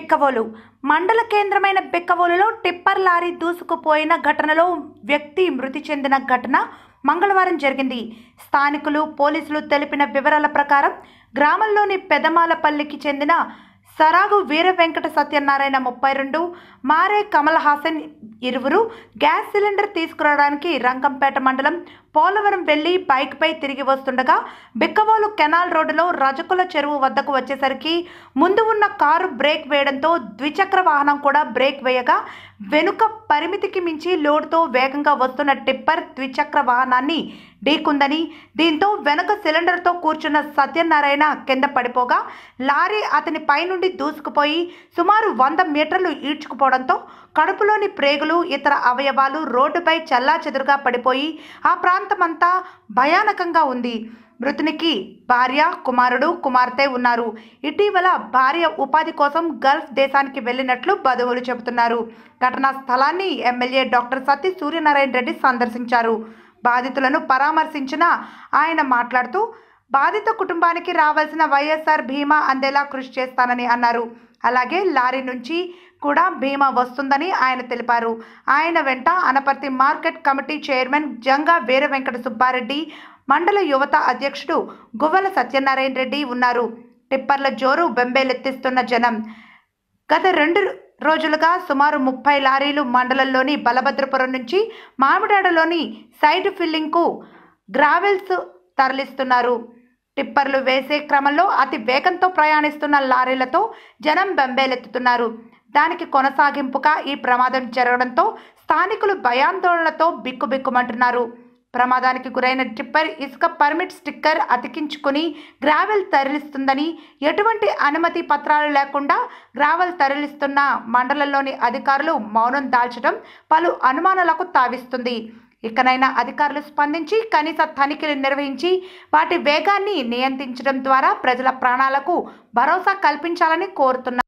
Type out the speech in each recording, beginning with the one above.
బిక్కవోలు మండల కేంద్రమైన బిక్కవోలులో tipper lorry దూసుకుపోయిన ఘటనలో వ్యక్తి మృతి చెందిన ఘటన మంగళవారం జరిగింది స్థానికులు పోలీసులు తెలిపిన వివరాల ప్రకారం గ్రామంలోని పెదమాలపల్లికి చెందిన సరాగు వీర వెంకట సత్యనారాయణ ముప్పై రెండు మారే కమల్ హాసన్ ఇరువురు గ్యాస్ సిలిండర్ తీసుకురావడానికి రంగంపేట మండలం పోలవరం వెళ్లి బైక్పై తిరిగి వస్తుండగా బిక్కవోలు కెనాల్ రోడ్డులో రజకుల చెరువు వద్దకు వచ్చేసరికి ముందు ఉన్న కారు బ్రేక్ వేయడంతో ద్విచక్ర వాహనం కూడా బ్రేక్ వేయగా వెనుక పరిమితికి మించి లోడ్తో వేగంగా వస్తున్న టిప్పర్ ద్విచక్ర వాహనాన్ని ఢీకుందని దీంతో వెనక సిలిండర్తో కూర్చున్న సత్యనారాయణ కింద పడిపోగా లారీ అతని పైనుండి దూసుకుపోయి సుమారు వంద మీటర్లు ఈడ్చుకుపోవడంతో కడుపులోని ప్రేగులు ఇతర అవయవాలు రోడ్డుపై చెల్లాచెదురుగా పడిపోయి ఆ ప్రాంతమంతా భయానకంగా ఉంది మృతునికి భార్య కుమారుడు కుమార్తె ఉన్నారు ఇటీవల భార్య ఉపాధి కోసం గల్ఫ్ దేశానికి వెళ్ళినట్లు బంధువులు చెబుతున్నారు ఘటనా స్థలాన్ని ఎమ్మెల్యే డాక్టర్ సతీ సూర్యనారాయణ రెడ్డి సందర్శించారు బాధితులను పరామర్శించిన ఆయన మాట్లాడుతూ బాధిత కుటుంబానికి రావాల్సిన వైఎస్ఆర్ బీమా అందేలా కృషి చేస్తానని అన్నారు అలాగే లారీ నుంచి కూడా బీమా వస్తుందని ఆయన తెలిపారు ఆయన వెంట Anaparthi market committee chairman Janga Veera Venkata Subbareddy మండల యువత అధ్యక్షుడు గువ్వల సత్యనారాయణ రెడ్డి ఉన్నారు టిప్పర్ల జోరు బెంబేలెత్తిస్తున్న జనం గత రెండు రోజులుగా సుమారు ముప్పై లారీలు మండలంలోని బలభద్రపురం నుంచి మామిడాడలోని సైడ్ ఫిల్లింగ్కు గ్రావెల్స్ తరలిస్తున్నారు టిప్పర్లు వేసే క్రమంలో అతి వేగంతో ప్రయాణిస్తున్న లారీలతో జనం బెంబేలెత్తుతున్నారు దానికి కొనసాగింపుగా ఈ ప్రమాదం జరగడంతో స్థానికులు భయాందోళనతో బిక్కుబిక్కుమంటున్నారు ప్రమాదానికి గురైన టిప్పర్ ఇసుక పర్మిట్ స్టిక్కర్ అతికించుకుని గ్రావెల్ తరలిస్తుందని ఎటువంటి అనుమతి పత్రాలు లేకుండా గ్రావెల్ తరలిస్తున్న మండలంలోని అధికారులు మౌనం దాల్చడం పలు అనుమానాలకు తావిస్తుంది ఇకనైనా అధికారులు స్పందించి కనీస తనిఖీలు నిర్వహించి వాటి వేగాన్ని నియంత్రించడం ద్వారా ప్రజల ప్రాణాలకు భరోసా కల్పించాలని కోరుతున్నారు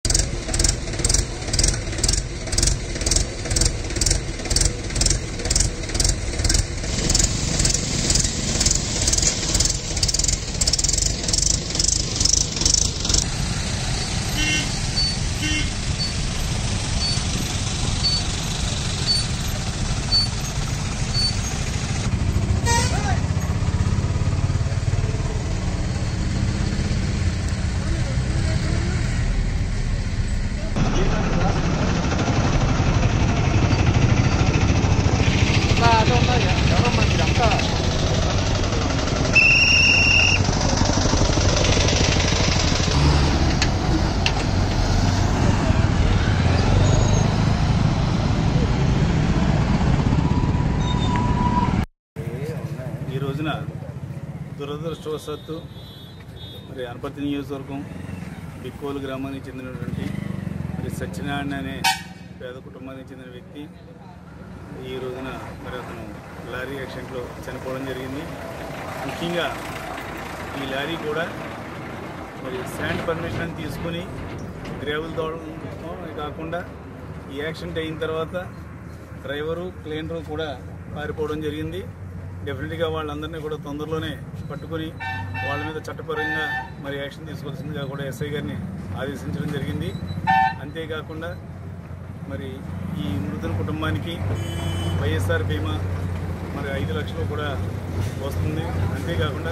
ఈ రోజున దురదృష్టవశాత్తు మరి అనపర్తి నియోజకవర్గం బిక్కోలు గ్రామానికి చెందినటువంటి మరి సత్యనారాయణ అనే పేద కుటుంబానికి చెందిన వ్యక్తి ఈ రోజున మరి అతను లారీ యాక్సిడెంట్లో చనిపోవడం జరిగింది ముఖ్యంగా ఈ లారీ కూడా మరి శాండ్ పర్మిషన్ తీసుకుని గ్రేవులు తోడడం కాకుండా ఈ యాక్సిడెంట్ అయిన తర్వాత డ్రైవరు క్లీనరు కూడా పారిపోవడం జరిగింది డెఫినెట్గా వాళ్ళందరినీ కూడా తొందరలోనే పట్టుకొని వాళ్ళ మీద చట్టపరంగా మరి యాక్షన్ తీసుకోవాల్సిందిగా కూడా ఎస్ఐ గారిని ఆదేశించడం జరిగింది అంతేకాకుండా మరి ఈ మృతుల కుటుంబానికి వైఎస్ఆర్ బీమా మరి ఐదు లక్షలు కూడా వస్తుంది అంతేకాకుండా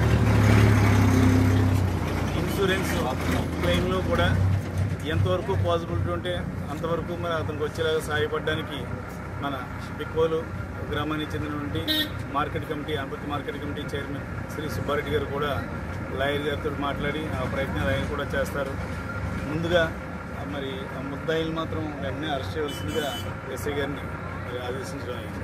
ఇన్సూరెన్స్ క్లెయిమ్లో కూడా ఎంతవరకు పాసిబిలిటీ ఉంటే అంతవరకు మరి అతనికి వచ్చేలాగా సహాయపడడానికి మన బిక్కోలు గ్రామానికి చెందినటువంటి market committee Anapathi market committee chairman Shri Subbareddy గారు కూడా లాయర్ గారితో మాట్లాడి ఆ ప్రయత్నాలు ఆయన కూడా చేస్తారు ముందుగా ఆ మరి ఆ ముద్దాయిలు మాత్రం వెంటనే అరెస్ట్ చేయవలసిందిగా ఎస్ఐ గారిని మరి ఆదేశించడం అయింది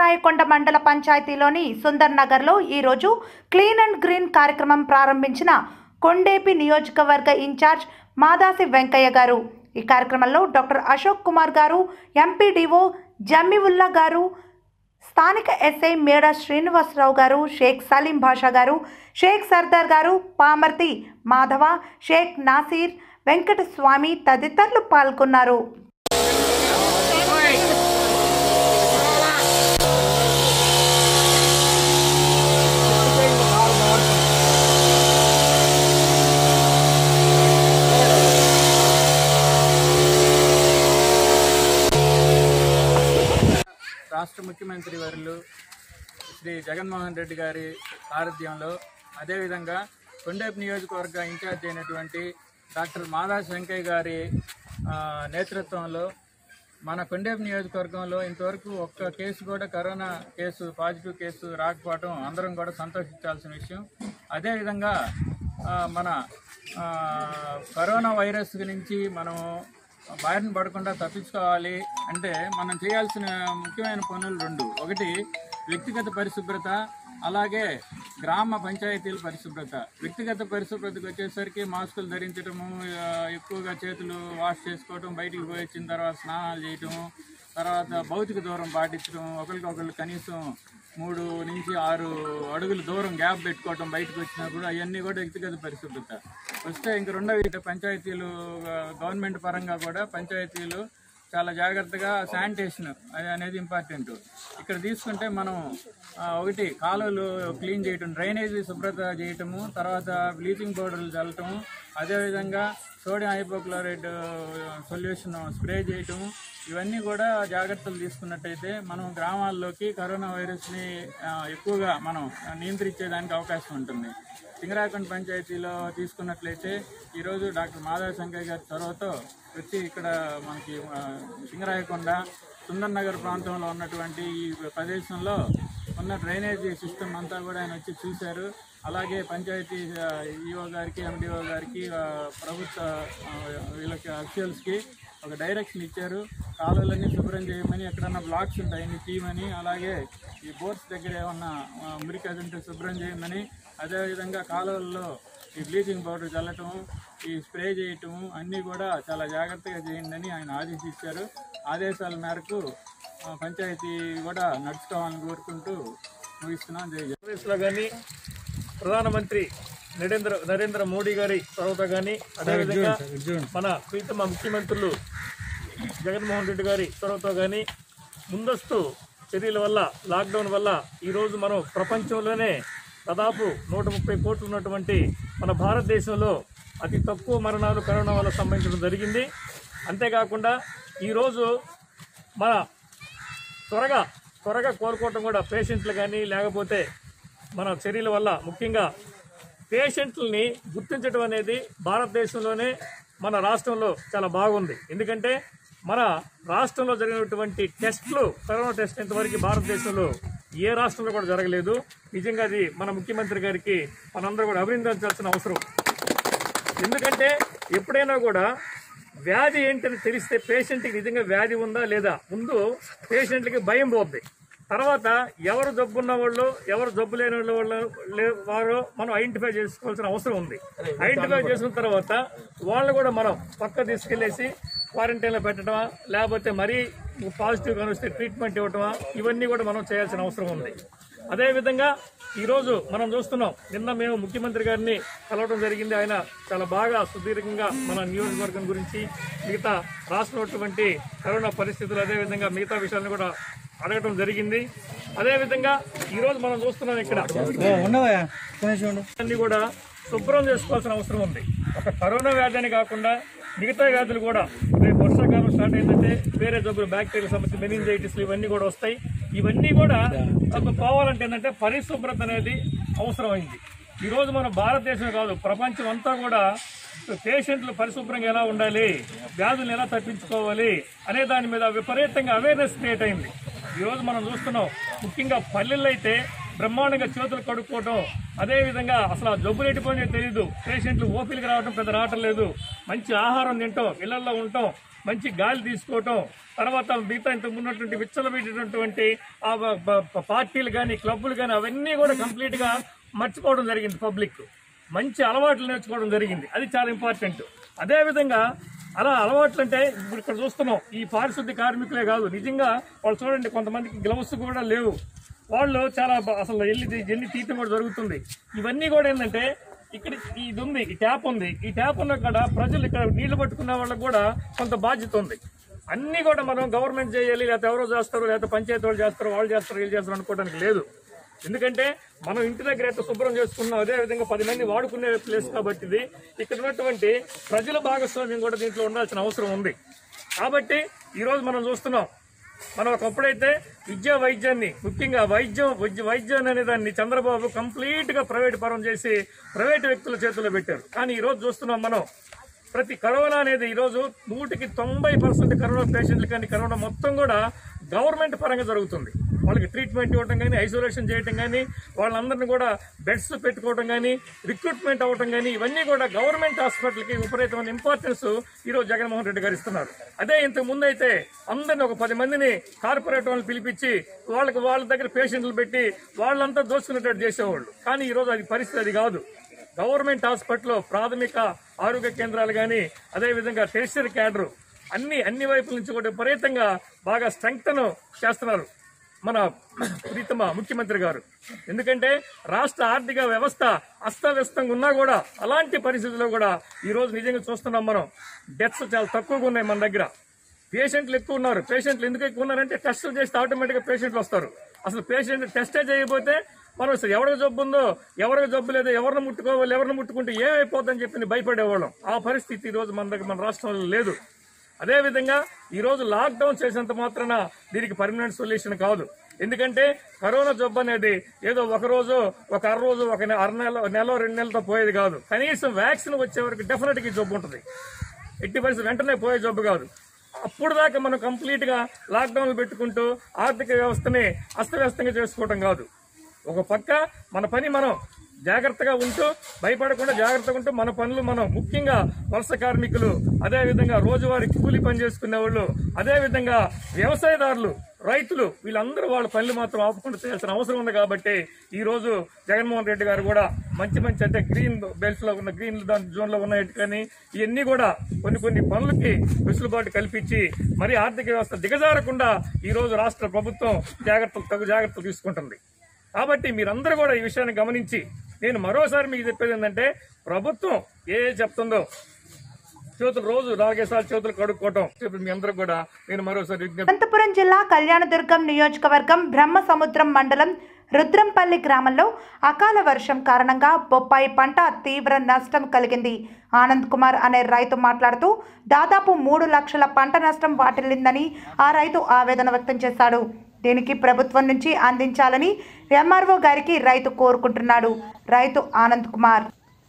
సింగరాయకొండ మండల పంచాయతీలోని సుందర్ నగర్లో ఈరోజు క్లీన్ అండ్ గ్రీన్ కార్యక్రమం ప్రారంభించిన కొండేపి నియోజకవర్గ ఇన్ఛార్జ్ మాదాసి వెంకయ్య గారు ఈ కార్యక్రమంలో డాక్టర్ అశోక్ కుమార్ గారు ఎంపీడీఓ జమ్మివుల్లా గారు స్థానిక ఎస్ఐ మేడ శ్రీనివాసరావు గారు షేక్ సలీం భాషా గారు షేక్ సర్దార్ గారు పామర్తి మాధవ షేక్ నాసీర్ వెంకటస్వామి తదితరులు పాల్గొన్నారు రాష్ట్ర ముఖ్యమంత్రి వర్యులు శ్రీ జగన్మోహన్ రెడ్డి గారి సారథ్యంలో అదేవిధంగా కొండేపు నియోజకవర్గ ఇన్ఛార్జ్ అయినటువంటి డాక్టర్ మాదాస్ వెంకయ్య గారి ఆ, నేతృత్వంలో మన కొండేపు నియోజకవర్గంలో ఇంతవరకు ఒక్క కేసు కూడా కరోనా కేసు పాజిటివ్ కేసు రాకపోవడం అందరం కూడా సంతోషించాల్సిన విషయం అదేవిధంగా ఆ, మన ఆ, కరోనా వైరస్ నుంచి మనం బారిన పడకుండా తప్పించుకోవాలి అంటే మనం చేయాల్సిన ముఖ్యమైన పనులు రెండు ఒకటి వ్యక్తిగత పరిశుభ్రత అలాగే గ్రామ పంచాయతీల పరిశుభ్రత వ్యక్తిగత పరిశుభ్రతకు వచ్చేసరికి మాస్కులు ధరించడము ఆ, ఎక్కువగా చేతులు వాష్ చేసుకోవడం బయటికి పోయి వచ్చిన తర్వాత స్నానాలు చేయటము తర్వాత భౌతిక దూరం పాటించడం ఒకరికొకరు కనీసం మూడు నుంచి ఆరు అడుగుల దూరం గ్యాప్ పెట్టుకోవటం బయటకు వచ్చినప్పుడు అవన్నీ కూడా వ్యక్తిగత పరిశుభ్రత వస్తే ఇంక రెండవ పంచాయతీలు ఆ, గవర్నమెంట్ పరంగా కూడా పంచాయతీలు చాలా జాగ్రత్తగా శానిటేషన్ అది అనేది ఇంపార్టెంట్ ఇక్కడ తీసుకుంటే మనం ఆ, ఒకటి కాలువలు క్లీన్ చేయటం డ్రైనేజీ శుభ్రత చేయటము తర్వాత బ్లీచింగ్ పౌడర్లు చల్లటము అదేవిధంగా సోడియం హైపోక్లోరైడ్ సొల్యూషన్ స్ప్రే చేయటం ఇవన్నీ కూడా జాగ్రత్తలు తీసుకున్నట్టయితే మనం గ్రామాల్లోకి కరోనా వైరస్ని ఆ, ఎక్కువగా మనం నియంత్రించేదానికి అవకాశం ఉంటుంది సింగరాకొండ పంచాయతీలో తీసుకున్నట్లయితే ఈరోజు డాక్టర్ మాధవ శంకర్ గారి చొరవతో వచ్చి ఇక్కడ మనకి ఆ, సింగరాయకొండ సుందర్ నగర్ ప్రాంతంలో ఉన్నటువంటి ఈ ప్రదేశంలో ఉన్న డ్రైనేజీ సిస్టమ్ అంతా కూడా ఆయన వచ్చి చూశారు అలాగే పంచాయతీ ఈఓ గారికి ఎండిఓ గారికి ఆ, ప్రభుత్వ ఆ, వీళ్ళకి అఫీషియల్స్కి ఒక డైరెక్షన్ ఇచ్చారు కాలువలన్నీ శుభ్రం చేయమని ఎక్కడన్నా బ్లాక్స్ ఉంటాయని తీయమని అలాగే ఈ బోర్డ్స్ దగ్గర ఏమన్నా ఆ, మురికి అది ఉంటే శుభ్రం చేయమని అదేవిధంగా కాలువల్లో ఈ బ్లీచింగ్ పౌడర్ చల్లటం ఈ స్ప్రే చేయటం అన్నీ కూడా చాలా జాగ్రత్తగా చేయండి ఆయన ఆదేశించారు ఆదేశాల మేరకు ఆ, పంచాయతీ కూడా నడుచుకోవాలని కోరుకుంటూ ముగిస్తున్నాం జై జై ఆంధ్రప్రదేశ్లో కానీ ప్రధానమంత్రి నరేంద్ర నరేంద్ర మోడీ గారి చొరవతో కానీ అదేవిధంగా మన ప్రీతమ ముఖ్యమంత్రులు జగన్మోహన్ రెడ్డి గారి చొరవతో కానీ ముందస్తు చర్యల వల్ల లాక్డౌన్ వల్ల ఈరోజు మనం ప్రపంచంలోనే దాదాపు నూట ముప్పై కోట్లు ఉన్నటువంటి మన భారతదేశంలో అతి తక్కువ మరణాలు కరోనా వల్ల సంభవించడం జరిగింది అంతేకాకుండా ఈరోజు మన త్వరగా త్వరగా కోలుకోవటం కూడా పేషెంట్లు కానీ లేకపోతే మన చర్యల వల్ల ముఖ్యంగా పేషెంట్లని గుర్తించడం అనేది భారతదేశంలోనే మన రాష్ట్రంలో చాలా బాగుంది ఎందుకంటే మన రాష్ట్రంలో జరిగినటువంటి టెస్టులు కరోనా టెస్ట్ ఇంతవరకు భారతదేశంలో ఏ రాష్ట్రంలో కూడా జరగలేదు నిజంగా అది మన ముఖ్యమంత్రి గారికి మనందరూ కూడా అభినందించాల్సిన అవసరం ఎందుకంటే ఎప్పుడైనా కూడా వ్యాధి ఏంటని తెలిస్తే పేషెంట్కి నిజంగా వ్యాధి ఉందా లేదా ముందు పేషెంట్కి భయం పోద్ది తర్వాత ఎవరు జబ్బు ఉన్న వాళ్ళు ఎవరు జబ్బు లేని వాళ్ళు లే- వారో మనం ఐడెంటిఫై చేసుకోవాల్సిన అవసరం ఉంది ఐడెంటిఫై చేసిన తర్వాత వాళ్ళు కూడా మనం పక్క తీసుకెళ్లేసి క్వారంటైన్లో పెట్టడమా లేకపోతే మరీ పాజిటివ్ గా వస్తే ట్రీట్మెంట్ ఇవ్వటమా ఇవన్నీ కూడా మనం చేయాల్సిన అవసరం ఉంది అదేవిధంగా ఈరోజు మనం చూస్తున్నాం నిన్న మేము ముఖ్యమంత్రి గారిని కలవడం జరిగింది ఆయన చాలా బాగా సుదీర్ఘంగా మన నియోజకవర్గం గురించి మిగతా రాష్ట్రంటువంటి కరోనా పరిస్థితులు అదేవిధంగా మిగతా విషయాలను కూడా అడగటం జరిగింది అదేవిధంగా ఈరోజు మనం చూస్తున్నాం ఇక్కడ అన్ని కూడా శుభ్రం చేసుకోవాల్సిన అవసరం ఉంది ఒక కరోనా వ్యాధి అని కాకుండా మిగతా వ్యాధులు కూడా రేపు వర్షాకాలం స్టార్ట్ అయిందంటే వేరే జబ్బులు బ్యాక్టీరియా సమస్య మెనింజైటిస్ ఇవన్నీ కూడా వస్తాయి ఇవన్నీ కూడా అసలు పోవాలంటే ఏంటంటే పరిశుభ్రత అనేది అవసరమైంది ఈ రోజు మన భారతదేశం కాదు ప్రపంచం అంతా కూడా పేషెంట్లు పరిశుభ్రంగా ఎలా ఉండాలి వ్యాధులను ఎలా తప్పించుకోవాలి అనే దాని మీద విపరీతంగా అవేర్నెస్ క్రియేట్ అయింది ఈ రోజు మనం చూస్తున్నాం ముఖ్యంగా పల్లెల్లో అయితే బ్రహ్మాండంగా చేతులు కడుక్కోవటం అదేవిధంగా అసలు ఆ జబ్బులు ఎట్టిపోయినా తెలియదు పేషెంట్లు ఓపీలకు రావడం పెద్ద రావటం లేదు మంచి ఆహారం తింటాం ఇళ్లలో ఉంటాం మంచి గాలి తీసుకోవటం తర్వాత మిగతా ఇంత ఉన్నటువంటి విచ్చలబెట్టినటువంటి ఆ బ- బ- పార్టీలు కానీ క్లబ్బులు కానీ అవన్నీ కూడా కంప్లీట్ గా మర్చిపోవడం జరిగింది పబ్లిక్ మంచి అలవాట్లు నేర్చుకోవడం జరిగింది అది చాలా ఇంపార్టెంట్ అదే విధంగా అలా అలవాట్లు అంటే ఇప్పుడు ఇక్కడ చూస్తున్నాం ఈ పారిశుద్ధ్య కార్మికులే కాదు నిజంగా వాళ్ళు చూడండి కొంతమందికి గ్లౌస్ కూడా లేవు వాళ్ళు చాలా బ- అసలు ఎల్లి ఎన్ని తీయటం కూడా జరుగుతుంది ఇవన్నీ కూడా ఏంటంటే ఇక్కడ ఇది ఉంది ఈ ట్యాప్ ఉంది ఈ ట్యాప్ ఉన్న కాడ ప్రజలు ఇక్కడ నీళ్లు పట్టుకున్న వాళ్ళకి కూడా కొంత బాధ్యత ఉంది అన్ని కూడా మనం గవర్నమెంట్ చేయాలి లేకపోతే ఎవరో చేస్తారు లేకపోతే పంచాయతీ వాళ్ళు చేస్తారు వాళ్ళు చేస్తారు వీళ్ళు చేస్తారు అనుకోవడానికి లేదు ఎందుకంటే మనం ఇంటి దగ్గర ఎంత శుభ్రం చేసుకున్నాం అదే విధంగా పది మంది వాడుకునే ప్లేస్ కాబట్టి ఇది ఇక్కడ ఉన్నటువంటి ప్రజల భాగస్వామ్యం కూడా దీంట్లో ఉండాల్సిన అవసరం ఉంది కాబట్టి ఈ రోజు మనం చూస్తున్నాం మనం ఒకప్పుడైతే విద్యా వైద్యాన్ని ముఖ్యంగా వైద్యం వైద్య వైద్యం అనే దాన్ని చంద్రబాబు కంప్లీట్ గా ప్రైవేట్ పరం చేసి ప్రైవేట్ వ్యక్తుల చేతుల్లో పెట్టారు కానీ ఈ రోజు చూస్తున్నాం మనం ప్రతి కరోనా అనేది ఈ రోజు నూటికి తొంభై పర్సెంట్ కరోనా పేషెంట్లు కానీ కరోనా మొత్తం కూడా గవర్నమెంట్ పరంగా జరుగుతుంది వాళ్ళకి ట్రీట్మెంట్ ఇవ్వడం కానీ ఐసోలేషన్ చేయడం కానీ వాళ్ళందరినీ కూడా బెడ్స్ పెట్టుకోవడం కానీ రిక్రూట్మెంట్ అవ్వడం కానీ ఇవన్నీ కూడా గవర్నమెంట్ హాస్పిటల్కి విపరీతమైన ఇంపార్టెన్స్ ఈ రోజు జగన్మోహన్ రెడ్డి గారు ఇస్తున్నారు అదే ఇంతకు ముందు అయితే అందరిని ఒక పది మందిని కార్పొరేట్ వాళ్ళని పిలిపించి వాళ్ళకి వాళ్ళ దగ్గర పేషెంట్లు పెట్టి వాళ్ళంతా దోచుకునేటట్టు చేసేవాళ్ళు కానీ ఈ రోజు అది పరిస్థితి అది కాదు గవర్నమెంట్ హాస్పిటల్లో ప్రాథమిక ఆరోగ్య కేంద్రాలు కానీ అదేవిధంగా టెరిషరీ క్యాడర్ అన్ని అన్ని వైపుల నుంచి కూడా విపరీతంగా బాగా స్ట్రెంగ్త్ చేస్తున్నారు మన ప్రీతమ ముఖ్యమంత్రి గారు ఎందుకంటే రాష్ట్ర ఆర్థిక వ్యవస్థ అస్తవ్యస్తంగా ఉన్నా కూడా అలాంటి పరిస్థితుల్లో కూడా ఈ రోజు నిజంగా చూస్తున్నాం మనం డెత్స్ చాలా తక్కువగా ఉన్నాయి మన దగ్గర పేషెంట్లు ఎక్కువ ఉన్నారు పేషెంట్లు ఎందుకు ఎక్కువ ఉన్నారంటే టెస్టులు చేస్తే ఆటోమేటిక్గా పేషెంట్లు వస్తారు అసలు పేషెంట్ టెస్టే చేయకపోతే మనం అసలు ఎవరికి జబ్బు ఉందో ఎవరికి జబ్బు లేదో ఎవరిని ముట్టుకోవాలి ఎవరిని ముట్టుకుంటే ఏమైపోతుందని చెప్పి భయపడేవాళ్ళం ఆ పరిస్థితి ఈ రోజు మన దగ్గర మన రాష్ట్రంలో లేదు అదే విధంగా ఈ రోజు లాక్డౌన్ చేసినంత మాత్రాన దీనికి పర్మనెంట్ సొల్యూషన్ కాదు ఎందుకంటే కరోనా జబ్బు అనేది ఏదో ఒక రోజు ఒక అర రోజు ఒక నె- అర నెల నెల రెండు నెలలతో పోయేది కాదు కనీసం వ్యాక్సిన్ వచ్చే వరకు డెఫినెట్ గా ఈ జబ్బు ఉంటుంది ఎట్టి పరిస్థితి వెంటనే పోయే జబ్బు కాదు అప్పుడు దాకా మనం కంప్లీట్ గా లాక్డౌన్లు పెట్టుకుంటూ ఆర్థిక వ్యవస్థని అస్తవ్యస్తంగా చేసుకోవడం కాదు ఒక పక్క మన పని మనం జాగ్రత్తగా ఉంటూ భయపడకుండా జాగ్రత్తగా ఉంటూ మన పనులు మనం ముఖ్యంగా వలస కార్మికులు అదే విధంగా రోజువారీ కూలి పని చేసుకునే వాళ్ళు అదే విధంగా వ్యవసాయదారులు రైతులు వీళ్ళందరూ వాళ్ళ పనులు మాత్రం ఆపకుండా చేయాల్సిన అవసరం ఉంది కాబట్టి ఈ రోజు జగన్మోహన్ రెడ్డి గారు కూడా మంచి మంచి అంటే గ్రీన్ బెల్ట్స్ లో ఉన్న గ్రీన్ దాని జోన్ లో ఉన్నాయి కానీ ఇవన్నీ కూడా కొన్ని కొన్ని పనులకి వెసులుబాటు కల్పించి మరి ఆర్థిక వ్యవస్థ దిగజారకుండా ఈ రోజు రాష్ట్ర ప్రభుత్వం జాగ్రత్తలు తగు జాగ్రత్తలు తీసుకుంటుంది కాబట్టి మీరందరూ కూడా ఈ విషయాన్ని గమనించి నేను మరోసారి మీకు చెప్పేది ఏంటంటే ప్రభుత్వం ఏ చెప్తుందో చేతులు రోజు నాలుగేసార్లు చేతులు కడుక్కోవటం చెప్పి మీ అందరూ కూడా నేను మరోసారి విజ్ఞప్తి అనంతపురం జిల్లా కళ్యాణదుర్గం నియోజకవర్గం బ్రహ్మసముద్రం మండలం రుద్రంపల్లి గ్రామంలో అకాల వర్షం కారణంగా బొప్పాయి పంట తీవ్ర నష్టం కలిగింది ఆనంద్ కుమార్ అనే రైతు మాట్లాడుతూ దాదాపు మూడు లక్షల పంట నష్టం వాటిల్లిందని ఆ రైతు ఆవేదన వ్యక్తం చేశాడు దీనికి ప్రభుత్వం నుంచి అందించాలని ఎంఆర్ఓ గారికి రైతు కోరుకుంటున్నాడు రైతు ఆనంద్ కుమార్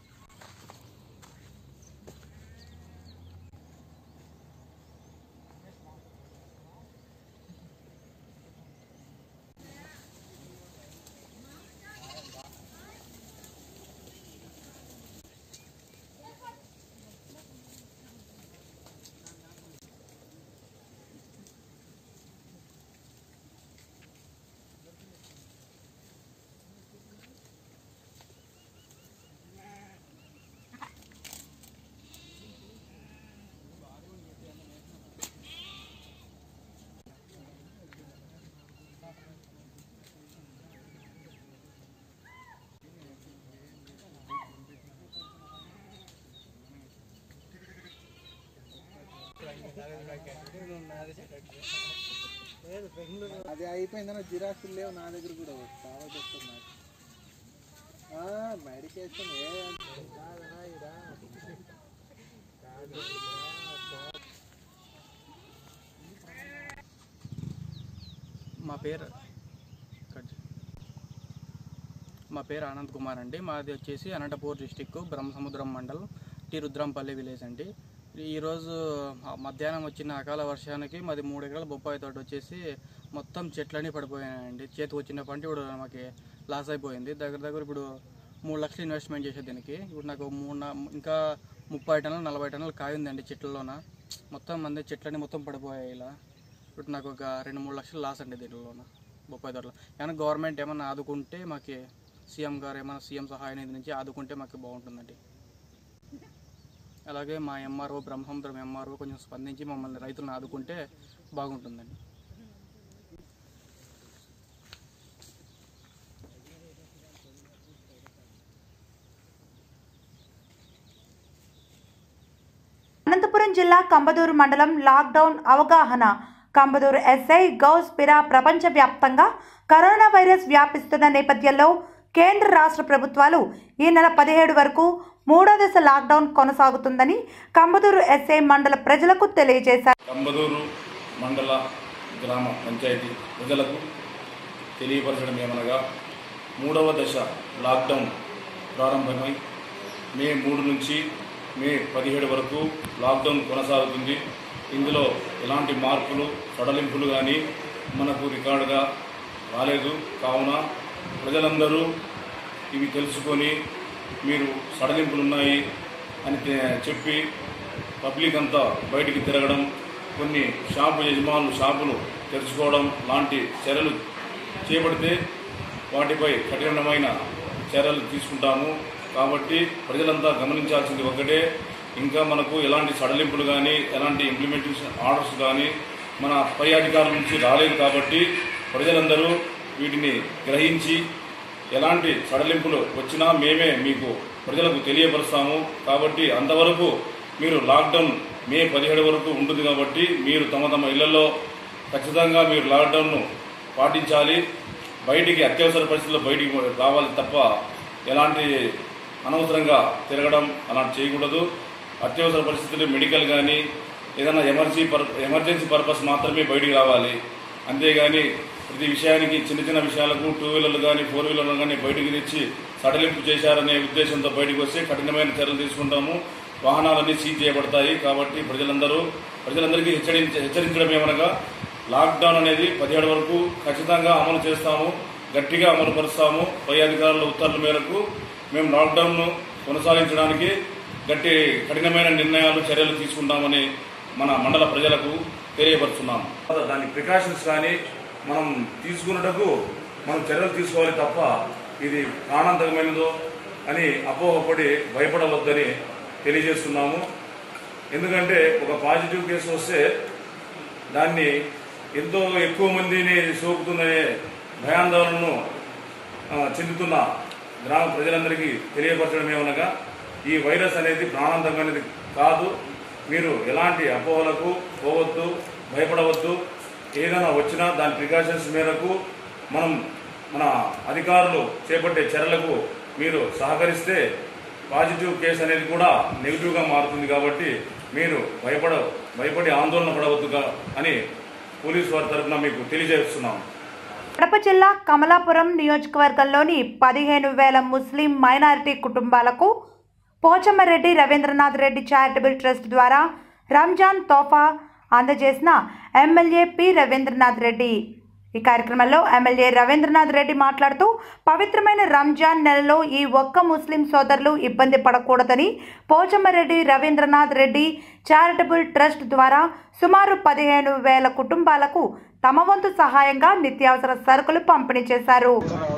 అది అయిపోయిందన్న జిరాక్సులు లేవు నా దగ్గర కూడా కావాలి వస్తుంది నాకు మెడికేషన్ ఏ కాదనా ఇదా మా పేరు కట్ చేయి. మా పేరు ఆనంద్ కుమార్ అండి మాది వచ్చేసి అనంతపూర్ డిస్టిక్ బ్రహ్మసముద్రం మండలం టి రుద్రంపల్లి విలేజ్ అండి ఈరోజు మధ్యాహ్నం వచ్చిన అకాల వర్షానికి మాది మూడు ఎకరాల బొప్పాయి తోట వచ్చేసి మొత్తం చెట్లన్నీ పడిపోయాయండి చేతికి వచ్చిన పంట ఇప్పుడు మాకు లాస్ అయిపోయింది దగ్గర దగ్గర ఇప్పుడు మూడు లక్షలు ఇన్వెస్ట్మెంట్ చేసే దీనికి ఇప్పుడు నాకు మూడు నా- ఇంకా ముప్పై టన్నులు నలభై టన్నులు కాయ ఉందండి చెట్లలోన మొత్తం మంది చెట్లన్నీ మొత్తం పడిపోయాయి ఇలా ఇప్పుడు నాకు ఒక రెండు మూడు లక్షలు లాస్ అండి దీనిలోన బొప్పాయి తోటలో ఏమైనా గవర్నమెంట్ ఏమైనా ఆదుకుంటే మాకు సీఎం గారు ఏమైనా సీఎం సహాయ నిధి నుంచి ఆదుకుంటే మాకు బాగుంటుందండి అలాగే మా ఎంఆర్ఓ బ్రహ్మసముద్రం ఎంఆర్ఓ కొంచెం స్పందించి మమ్మల్ని రైతులను ఆదుకుంటే బాగుంటుందండి అనంతపురం జిల్లా కంబదూరు మండలం లాక్డౌన్ అవగాహన కంబదూరు ఎస్ఐ గౌస్ పిరా ప్రపంచవ్యాప్తంగా కరోనా వైరస్ వ్యాపిస్తున్న నేపథ్యంలో కేంద్ర రాష్ట్ర ప్రభుత్వాలు ఈ నెల పదిహేడు వరకు మూడో దశ లాక్డౌన్ కొనసాగుతుందని కంబదూరు ఎస్ఐ మండల ప్రజలకు తెలియజేశారు కంబదూరు మండల గ్రామ పంచాయతీ ప్రజలకు తెలియపరచడం ఏమనగా మూడవ దశ లాక్డౌన్ ప్రారంభమై మే మూడు నుంచి మే పదిహేడు వరకు లాక్డౌన్ కొనసాగుతుంది ఇందులో ఎలాంటి మార్పులు సడలింపులు కానీ మనకు రికార్డుగా రాలేదు కావున ప్రజలందరూ ఇవి తెలుసుకొని మీరు సడలింపులు ఉన్నాయి అని తె- చెప్పి పబ్లిక్ అంతా బయటికి తిరగడం కొన్ని షాపు యజమానులు షాపులు తెరుచుకోవడం లాంటి చర్యలు చేపడితే వాటిపై కఠినమైన చర్యలు తీసుకుంటాము కాబట్టి ప్రజలంతా గమనించాల్సింది ఒకటే ఇంకా మనకు ఎలాంటి సడలింపులు కానీ ఎలాంటి ఇంప్లిమెంటేషన్ ఆర్డర్స్ కానీ మన పై అధికారుల నుంచి రాలేదు కాబట్టి ప్రజలందరూ వీటిని గ్రహించి ఎలాంటి సడలింపులు వచ్చినా మేమే మీకు ప్రజలకు తెలియపరుస్తాము కాబట్టి అంతవరకు మీరు లాక్డౌన్ మే పదిహేడు వరకు ఉంటుంది కాబట్టి మీరు తమ తమ ఇళ్లలో ఖచ్చితంగా మీరు లాక్డౌన్ను పాటించాలి బయటికి అత్యవసర పరిస్థితుల్లో బయటికి రావాలి తప్ప ఎలాంటి అనవసరంగా తిరగడం అలా చేయకూడదు అత్యవసర పరిస్థితులు మెడికల్ కానీ ఏదైనా ఎమర్జెన్సీ పర్ ఎమర్జెన్సీ పర్పస్ మాత్రమే బయటికి రావాలి అంతేగాని ప్రతి విషయానికి చిన్న చిన్న విషయాలకు టూ వీలర్లు కానీ ఫోర్ వీలర్లు కానీ బయటికి తెచ్చి సడలింపు చేశారనే ఉద్దేశంతో బయటకు వస్తే కఠినమైన చర్యలు తీసుకుంటాము వాహనాలన్నీ సీజ్ చేయబడతాయి కాబట్టి ప్రజలందరూ ప్రజలందరికీ హెచ్చరించ హెచ్చరించడం ఏమనగా లాక్డౌన్ అనేది పదిహేడు వరకు ఖచ్చితంగా అమలు చేస్తాము గట్టిగా అమలు పరుస్తాము పై అధికారుల ఉత్తర్వుల మేరకు మేము లాక్డౌన్ను కొనసాగించడానికి గట్టి కఠినమైన నిర్ణయాలు చర్యలు తీసుకుంటామని మన మండల ప్రజలకు తెలియపరుస్తున్నాము దాని ప్రికాషన్స్ కానీ మనం తీసుకున్నటకు మనం చర్యలు తీసుకోవాలి తప్ప ఇది ప్రాణాంతకమైనదో అని అపోహపడి భయపడవద్దని తెలియజేస్తున్నాము ఎందుకంటే ఒక పాజిటివ్ కేసు వస్తే దాన్ని ఎంతో ఎక్కువ మందిని సోకుతుందనే భయాందోళనను ఆ, చెందుతున్న గ్రామ ప్రజలందరికీ తెలియపరచడం ఏమనగా ఈ వైరస్ అనేది ప్రాణాంతకమైనది కాదు మీరు ఎలాంటి అపోహలకు పోవద్దు భయపడవద్దు ఏదైనా వచ్చినా దాని ప్రికాషన్స్ మేరకు మనం మన అధికారులు చేపట్టే చర్యలకు మీరు సహకరిస్తే పాజిటివ్ కేసు అనేది కూడా నెగిటివ్గా మారుతుంది కాబట్టి మీరు భయపడ భయపడి ఆందోళన పడవద్దుగా అని పోలీసు వారి తరఫున మీకు తెలియజేస్తున్నాం కడప జిల్లా కమలాపురం నియోజకవర్గంలోని పదిహేను వేల ముస్లిం మైనారిటీ కుటుంబాలకు పోచమ్మరెడ్డి రవీంద్రనాథ్ రెడ్డి చారిటబుల్ ట్రస్ట్ ద్వారా రంజాన్ తోఫా అందజేసిన ఎమ్మెల్యే పి రవీంద్రనాథ్ రెడ్డి ఈ కార్యక్రమంలో ఎమ్మెల్యే రవీంద్రనాథ్ రెడ్డి మాట్లాడుతూ పవిత్రమైన రంజాన్ నెలలో ఈ ఒక్క ముస్లిం సోదరులు ఇబ్బంది పడకూడదని పోచమ్మరెడ్డి రవీంద్రనాథ్ రెడ్డి చారిటబుల్ ట్రస్ట్ ద్వారా సుమారు పదిహేను వేల కుటుంబాలకు తమ వంతు సహాయంగా నిత్యావసర సరుకులు పంపిణీ చేశారు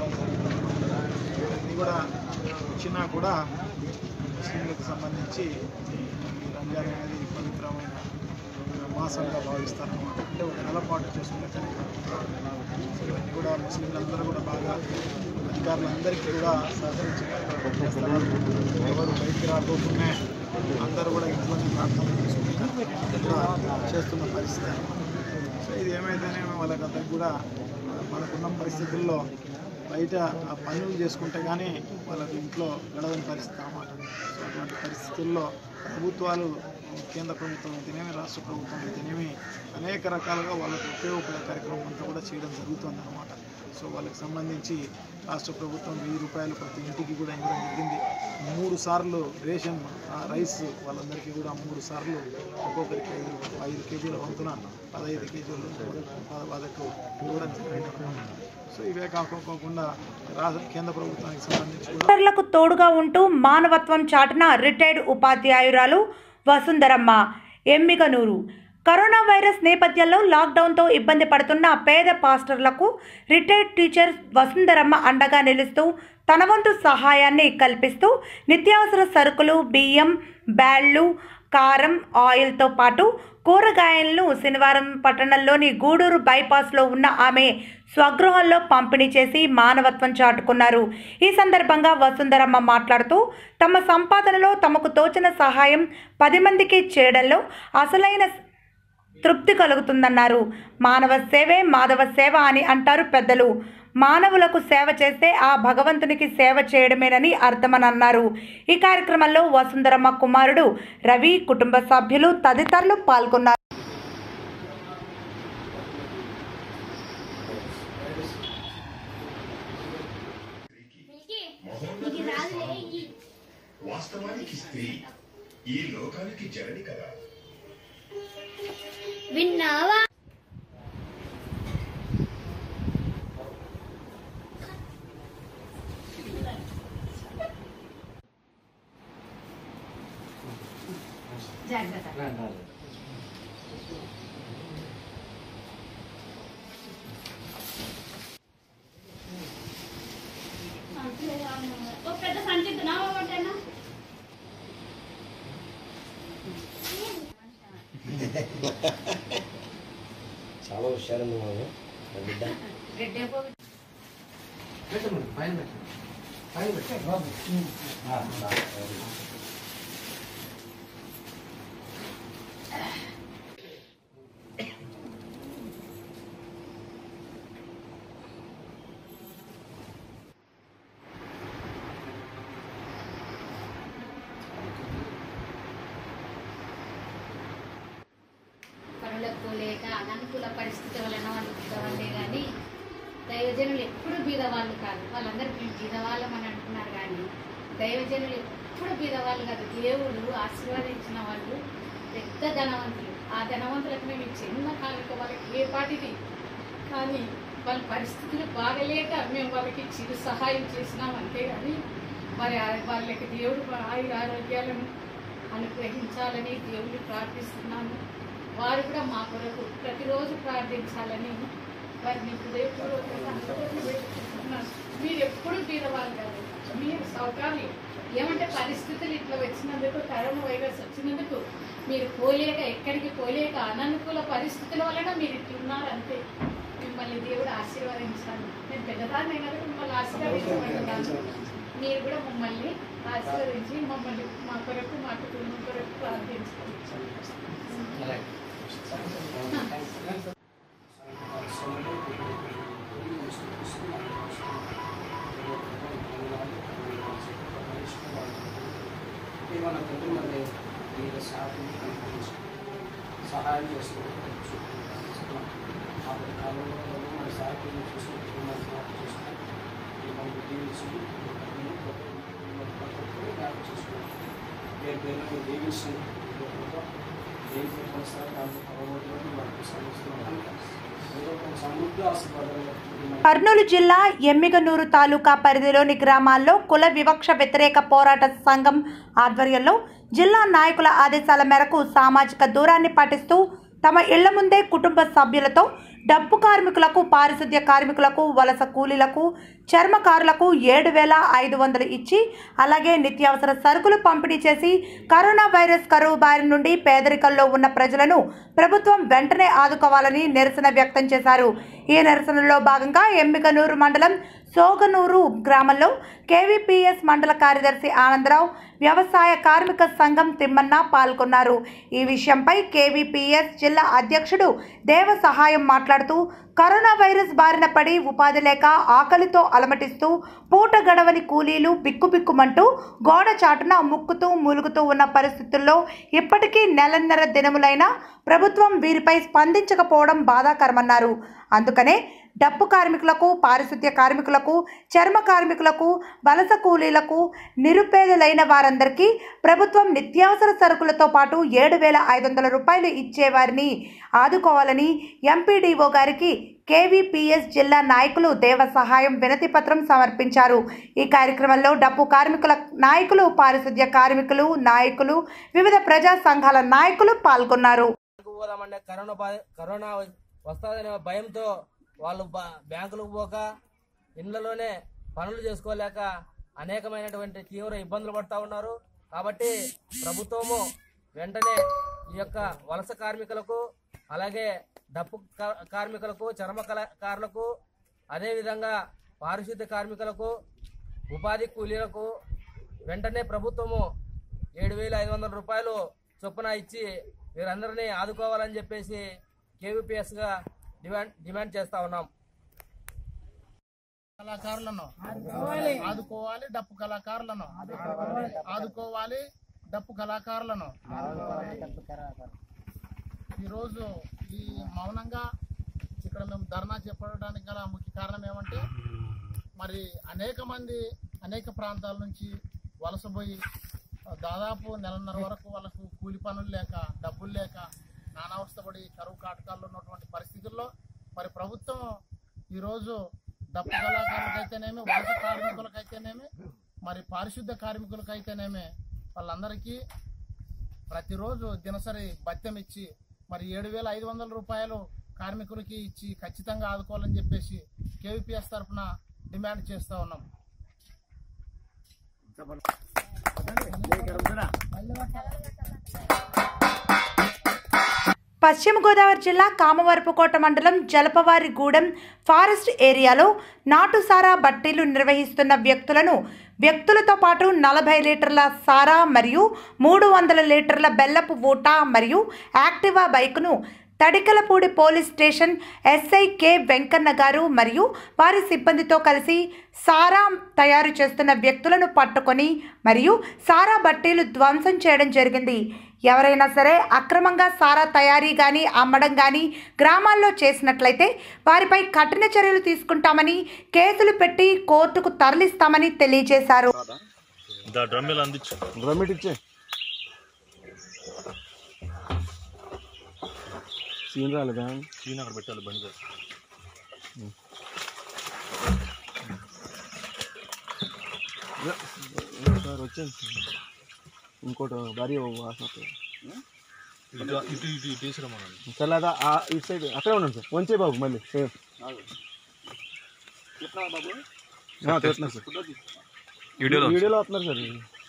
ఇవన్నీ కూడా వచ్చినా కూడా ముస్లింలకు సంబంధించి ఈ రంజాన్ అనేది పవిత్రమైన మాసంగా భావిస్తారు అంటే ఒక నెల పాటు చేసుకునే కార్యక్రమం సో ఇవన్నీ కూడా ముస్లింలందరూ కూడా బాగా అధికారులందరికీ కూడా సహకరించి కార్యక్రమం చేస్తారు ఎవరు బయటికి రాకోకుండా అందరూ కూడా ఇంట్లోనే ప్రార్థన చేసుకుని కార్యక్రమం కూడా చేస్తున్న పరిస్థితి అన్నమాట. సో ఇది ఏమైతేనేమో వాళ్ళకందరికి కూడా మనకున్న పరిస్థితుల్లో బయట ఆ పనులు చేసుకుంటే కానీ వాళ్ళకి ఇంట్లో గడవని పరిస్థితి అన్నమాట సో అటువంటి పరిస్థితుల్లో ప్రభుత్వాలు కేంద్ర ప్రభుత్వం అయితేనేమి రాష్ట్ర ప్రభుత్వం అయితేనేమి అనేక రకాలుగా వాళ్ళకు ఉపయోగపడే కార్యక్రమం అంతా కూడా చేయడం జరుగుతుంది అనమాట సో వాళ్ళకి సంబంధించి రాష్ట్ర ప్రభుత్వం వెయ్యి రూపాయలు ప్రతి ఇంటికి కూడా ఇవ్వడం జరిగింది మూడు సార్లు రేషన్ ఆ, రైస్ వాళ్ళందరికీ కూడా మూడు సార్లు ఒక్కొక్కరికి ఐదు ఐదు కేజీల వంతున పదహైదు కేజీలు వాళ్ళకు ఇవ్వడం జరిగింది సో ఇవే కాకోకుండా రాష్ట్ర కేంద్ర ప్రభుత్వానికి సంబంధించి కూడా ఇతరులకు తోడుగా ఉంటూ మానవత్వం చాటున రిటైర్డ్ ఉపాధ్యాయురాలు వసుంధరమ్మ ఎమ్మిగనూరు కరోనా వైరస్ నేపథ్యంలో లాక్డౌన్తో ఇబ్బంది పడుతున్న పేద పాస్టర్లకు రిటైర్డ్ టీచర్ వసుంధరమ్మ అండగా నిలుస్తూ తన వంతు సహాయాన్ని కల్పిస్తూ నిత్యావసర సరుకులు బియ్యం బ్యాళ్ళు కారం ఆయిల్తో పాటు కూరగాయలను శనివారం పట్టణంలోని గూడూరు బైపాస్లో ఉన్న ఆమె స్వగృహంలో పంపిణీ చేసి మానవత్వం చాటుకున్నారు ఈ సందర్భంగా వసుంధరమ్మ మాట్లాడుతూ తమ సంపాదనలో తమకు తోచిన సహాయం పది మందికి చేయడంలో అసలైన తృప్తి కలుగుతుందన్నారు మానవ సేవే మాధవ సేవ అని అంటారు పెద్దలు మానవులకు సేవ చేస్తే ఆ భగవంతునికి సేవ చేయడమేనని అర్థమని అన్నారు ఈ కార్యక్రమంలో వసుంధరమ్మ కుమారుడు రవి కుటుంబ సభ్యులు తదితరులు పాల్గొన్నారు వాస్తవానికి స్త్రీ ఈ లోకానికి జనని కదా విన్నావా ఓ పెద్ద సంచి తిన్నావా ఒకటేనా చాలా హుషారుంది మామ నా బిడ్డ పెట్టమను పైన పెట్టండి పైన పెట్టండి పనులకు లేక అననుకూల పరిస్థితి వలన వాళ్ళు బీదవాళ్ళే కానీ దైవజనులు ఎప్పుడు బీదవాళ్ళు కాదు వాళ్ళందరూ మేము బీదవాళ్ళం అని అంటున్నారు కానీ దైవజనులు ఎప్పుడు బీదవాళ్ళు కాదు దేవుడు ఆశీర్వదించిన వాళ్ళు పెద్ద ధనవంతులు ఆ ధనవంతులకు మేము ఈ చిన్న కానుక వాళ్ళకి ఏ పాటిది కానీ వాళ్ళ పరిస్థితులు బాగలేక మేము వాళ్ళకి చిరు సహాయం చేసినాం అంతేగాని మరి ఆ- వాళ్ళకి దేవుడు ఆయుర ఆరోగ్యాలను అనుగ్రహించాలని దేవుని ప్రార్థిస్తున్నాము వారు కూడా మా కొరకు ప్రతిరోజు ప్రార్థించాలని వారిని హృదయపూర్వకంగా వేడుకుంటున్నాను. మీరు ఎప్పుడు బీదవాళ్ళు కాదు మీరు సౌకాలి ఏమంటే పరిస్థితులు ఇట్లా వచ్చినందుకు కరోనా వైరస్ వచ్చినందుకు మీరు పోలేక ఎక్కడికి పోలేక అననుకూల పరిస్థితుల వలన మీరు ఇట్లున్నారు అంతే మిమ్మల్ని దేవుడు ఆశీర్వదించాలి నేను పెద్దదాన్ని అయినా కూడా మిమ్మల్ని ఆశీర్వదించమంటున్నాను మీరు కూడా మమ్మల్ని ఆశీర్వదించి మమ్మల్ని మా కొరకు మా కుటుంబం కొరకు ప్రార్థించాలి మన తండ్రి మన మీరు సహాయం సహాయం చేసుకోవచ్చు అప్పటి కాలంలో మన సహాయం చేసుకుంటూ మన సహాయం చేసుకుంటూ మనకు దీవించి జ్ఞాపకం చేసుకోవాలి పేరు పేరు దీవించి దేని కొనసాగి దాంట్లో పరమోద్యోగం మనకు సమస్య ఏదో ఒక సమృద్ధి ఆశీర్వాదాలు కర్నూలు జిల్లా ఎమ్మిగనూరు తాలూకా పరిధిలోని గ్రామాల్లో కుల వివక్ష వ్యతిరేక పోరాట సంఘం ఆధ్వర్యంలో జిల్లా నాయకుల ఆదేశాల మేరకు సామాజిక దూరాన్ని పాటిస్తూ తమ ఇళ్ల ముందే కుటుంబ సభ్యులతో డప్పు కార్మికులకు పారిశుద్ధ్య కార్మికులకు వలస కూలీలకు చర్మకారులకు ఏడు వేల ఐదు వందలు ఇచ్చి అలాగే నిత్యావసర సరుకులు పంపిణీ చేసి కరోనా వైరస్ కరువు బారి నుండి పేదరికంలో ఉన్న ప్రజలను ప్రభుత్వం వెంటనే ఆదుకోవాలని నిరసన వ్యక్తం చేశారు ఈ నిరసనలో భాగంగా ఎమ్మికనూరు మండలం సోగనూరు గ్రామంలో కేవీపీఎస్ మండల కార్యదర్శి ఆనందరావు వ్యవసాయ కార్మిక సంఘం తిమ్మన్న పాల్గొన్నారు ఈ విషయంపై కేవీపీఎస్ జిల్లా అధ్యక్షుడు దేవ సహాయం మాట్లాడుతూ కరోనా వైరస్ బారిన పడి ఉపాధి లేక ఆకలితో అలమటిస్తూ పూట గడవని కూలీలు బిక్కుబిక్కుమంటూ గోడ చాటున ముక్కుతూ మూలుగుతూ ఉన్న పరిస్థితుల్లో ఇప్పటికీ నెలన్నర దినములైనా ప్రభుత్వం వీరిపై స్పందించకపోవడం బాధాకరమన్నారు అందుకనే డప్పు కార్మికులకు పారిశుద్ధ్య కార్మికులకు చర్మ కార్మికులకు వలస కూలీలకు నిరుపేదలైన వారందరికీ ప్రభుత్వం నిత్యావసర సరుకులతో పాటు ఏడు వేల ఐదు వందల రూపాయలు ఇచ్చేవారిని ఆదుకోవాలని ఎంపీడీఓ గారికి కేవీపీఎస్ జిల్లా నాయకులు దేవ సహాయం వినతి పత్రం సమర్పించారు ఈ కార్యక్రమంలో డప్పు కార్మికుల నాయకులు పారిశుద్ధ్య కార్మికులు నాయకులు వివిధ ప్రజా సంఘాల నాయకులు పాల్గొన్నారు పోదామంటే కరోనా బా- కరోనా వస్తుందనే భయంతో వాళ్ళు బా- బ్యాంకులకు పోక ఇళ్లలోనే పనులు చేసుకోలేక అనేకమైనటువంటి తీవ్ర ఇబ్బందులు పడతా ఉన్నారు కాబట్టి ప్రభుత్వము వెంటనే ఈ యొక్క వలస కార్మికులకు అలాగే డప్పు కా- కార్మికులకు చర్మ కళాకారులకు అదేవిధంగా పారిశుద్ధ్య కార్మికులకు ఉపాధి కూలీలకు వెంటనే ప్రభుత్వము ఏడు వేల ఐదు వందల రూపాయలు చొప్పున ఇచ్చి వీరందరినీ ఆదుకోవాలని చెప్పేసి కేవీపీఎస్గా డిమాండ్ డిమాండ్ చేస్తా ఉన్నాం కళాకారులను ఆదుకోవాలి డప్పు కళాకారులను ఆదుకోవాలి డప్పు కళాకారులను ఈరోజు ఈ మౌనంగా ఇక్కడ మేము ధర్నా చెప్పడానికి గల ముఖ్య కారణం ఏమంటే మరి అనేక మంది అనేక ప్రాంతాల నుంచి వలసపోయి దాదాపు నెలన్నర వరకు వాళ్ళకు కూలి పనులు లేక డబ్బులు లేక నానావస్థపడి కరువు కాటకాల్లో ఉన్నటువంటి పరిస్థితుల్లో మరి ప్రభుత్వం ఈరోజు డప్పు కళాకారులకైతేనేమి వలస కార్మికులకైతేనేమి మరి పారిశుద్ధ కార్మికులకైతేనేమి వాళ్ళందరికీ ప్రతిరోజు దినసరి భత్యం ఇచ్చి మరి ఏడు వేల ఐదు వందల రూపాయలు కార్మికులకి ఇచ్చి ఖచ్చితంగా ఆదుకోవాలని చెప్పేసి కేవీపీఎస్ తరఫున డిమాండ్ చేస్తూ ఉన్నాం పశ్చిమ గోదావరి జిల్లా కామవరపుకోట మండలం జలపవారిగూడెం ఫారెస్ట్ ఏరియాలో నాటుసారా బట్టీలు నిర్వహిస్తున్న వ్యక్తులను వ్యక్తులతో పాటు నలభై లీటర్ల సారా మరియు మూడు వందల లీటర్ల బెల్లపు ఊట మరియు యాక్టివా బైక్ను Tadikalapudi police station SI K Venkanna గారు మరియు వారి సిబ్బందితో కలిసి సారా తయారు చేస్తున్న వ్యక్తులను పట్టుకొని మరియు సారా బట్టీలు ధ్వంసం చేయడం జరిగింది ఎవరైనా సరే అక్రమంగా సారా తయారీ కానీ అమ్మడం కానీ గ్రామాల్లో చేసినట్లయితే వారిపై కఠిన చర్యలు తీసుకుంటామని కేసులు పెట్టి కోర్టుకు తరలిస్తామని తెలియజేశారు డ్రమ్మిల్ అందించు డ్రమ్మిట్ ఇచ్చే సీన్ రాలేదా సీన్ అక్కడ పెట్టాలి బండి దగ్గర. సార్ వచ్చాను ఇంకోటి భారీ వాసన వస్తుంది. ఇటు ఇటు ఇటు ఇటు తీసుకురమ్మనండి సరే అదా ఆ ఇటు సైడ్ అక్కడే ఉన్నాను సార్ వంచే బాబు మళ్ళీ సేమ్ ఆ, తీస్తున్నా సార్ వీడియోలో వీడియోలో వస్తున్నారు సార్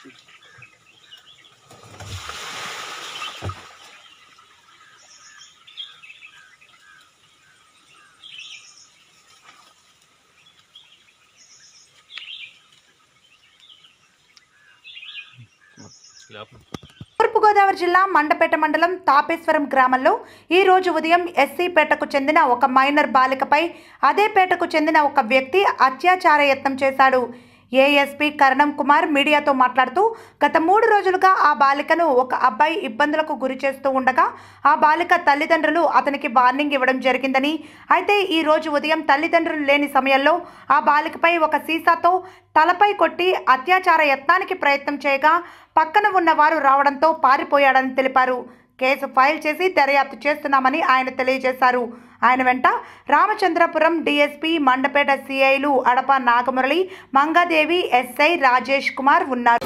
తూర్పుగోదావరి జిల్లా మండపేట మండలం తాపేశ్వరం గ్రామంలో ఈ రోజు ఉదయం ఎస్సీపేటకు చెందిన ఒక మైనర్ బాలికపై అదే పేటకు చెందిన ఒక వ్యక్తి అత్యాచార యత్నం చేశాడు ఏఎస్పీ కరణం కుమార్ మీడియాతో మాట్లాడుతూ గత మూడు రోజులుగా ఆ బాలికను ఒక అబ్బాయి ఇబ్బందులకు గురి చేస్తూ ఉండగా ఆ బాలిక తల్లిదండ్రులు అతనికి వార్నింగ్ ఇవ్వడం జరిగిందని అయితే ఈ రోజు ఉదయం తల్లిదండ్రులు లేని సమయంలో ఆ బాలికపై ఒక సీసాతో తలపై కొట్టి అత్యాచార యత్నానికి ప్రయత్నం చేయగా పక్కన ఉన్న వారు రావడంతో పారిపోయాడని తెలిపారు కేసు ఫైల్ చేసి దర్యాప్తు చేస్తున్నామని ఆయన తెలియజేశారు ఆయన వెంట రామచంద్రపురం డీఎస్పీ మండపేట సిఐలు అడప నాగమురళి మంగాదేవి ఎస్ఐ రాజేష్ కుమార్ ఉన్నారు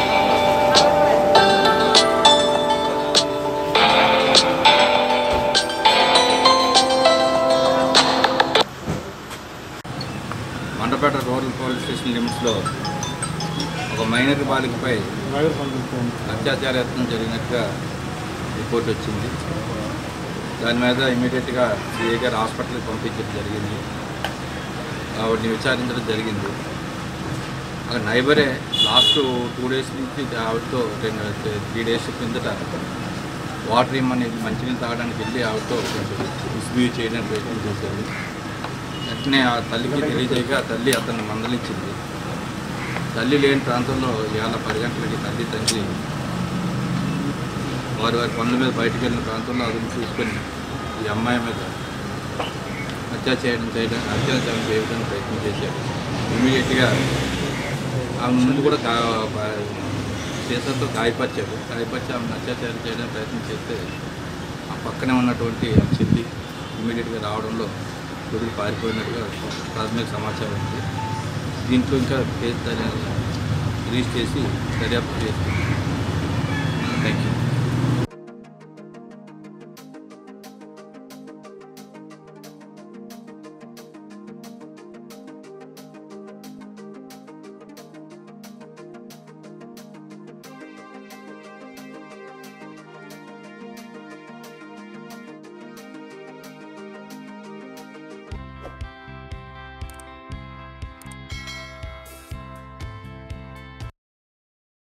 మండపేట రూరల్ పోలీస్ స్టేషన్ లిమిట్స్లో ఒక మైనర్ బాలికపై అత్యాచార యత్నం జరిగినట్టుగా రిపోర్ట్ వచ్చింది దాని మీద ఇమీడియట్గా సిఐ గారు హాస్పిటల్కి పంపించడం జరిగింది ఆవిడని విచారించడం జరిగింది అక్కడ నైబరే లాస్ట్ టూ డేస్ నుంచి ఆవిడతో రెండు త్రీ డేస్ కిందట వాటర్ ఇమ్మని మంచినీళ్ళు తాగడానికి వెళ్ళి ఆవిడతో కొంచెం మిస్బిహేవ్ చేయడానికి ప్రయత్నం చేశారు వెంటనే ఆ తల్లికి తెలియజేయగా ఆ తల్లి అతన్ని మందలించింది తల్లి లేని ప్రాంతంలో ఇవాళ పది గంటలకి తల్లి తండ్రి వారి వారి పనుల మీద బయటకు వెళ్ళిన ప్రాంతంలో అదుపు చూసుకొని ఈ అమ్మాయి మీద అత్యాచారం చేయడం అత్యాచారం చేయడానికి ప్రయత్నం చేశాడు ఇమీడియట్గా ఆమె ముందు కూడా కా సీసాతో గాయపరిచాడు గాయపరిచి ఆమెను అత్యాచారం చేయడానికి ప్రయత్నం చేస్తే ఆ పక్కనే ఉన్నటువంటి ఆమె చెల్లి ఇమీడియట్గా రావడంలో దొరికి పారిపోయినట్టుగా ప్రాథమిక సమాచారం ఉంది దీంట్లో ఇంకా కేసు రిజిస్టర్ చేసి దర్యాప్తు చేస్తుంది థ్యాంక్ యూ